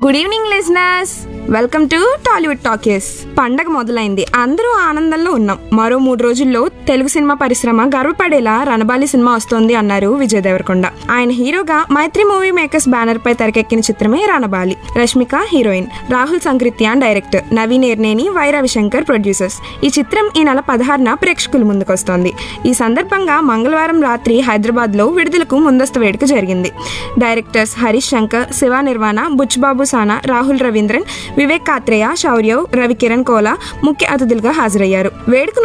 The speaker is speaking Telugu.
good evening listeners welcome to Tollywood talkies పండగ మొదలైంది అందరూ ఆనందంలో ఉన్నాం మరో మూడు రోజుల్లో తెలుగు సినిమా పరిశ్రమ గర్వపడేలా రణబాలి సినిమా వస్తోంది అన్నారు విజయ్ దేవరకొండ ఆయన హీరోగా మైత్రి మూవీ మేకర్స్ బ్యానర్ పై తెరకెక్కిన చిత్రమే Ranabaali Rashmika heroine Rahul Sankrityan director Naveen Yerneni Y Ravishankar producers ఈ చిత్రం ఈ నెల పదహారున ప్రేక్షకుల ముందుకొస్తోంది ఈ సందర్భంగా మంగళవారం రాత్రి హైదరాబాద్ లో విడుదలకు ముందస్తు వేడుక జరిగింది డైరెక్టర్స్ హరీష్ శంకర్ శివ నిర్వాణ బుచ్బాబు సానా రాహుల్ రవీంద్రన్ వివేక్ కాత్రేయ శౌర్యవ్ రవికిరణ్ కోలా ముఖ్య అతిథులుగా హాజరయ్యారు వేడుకను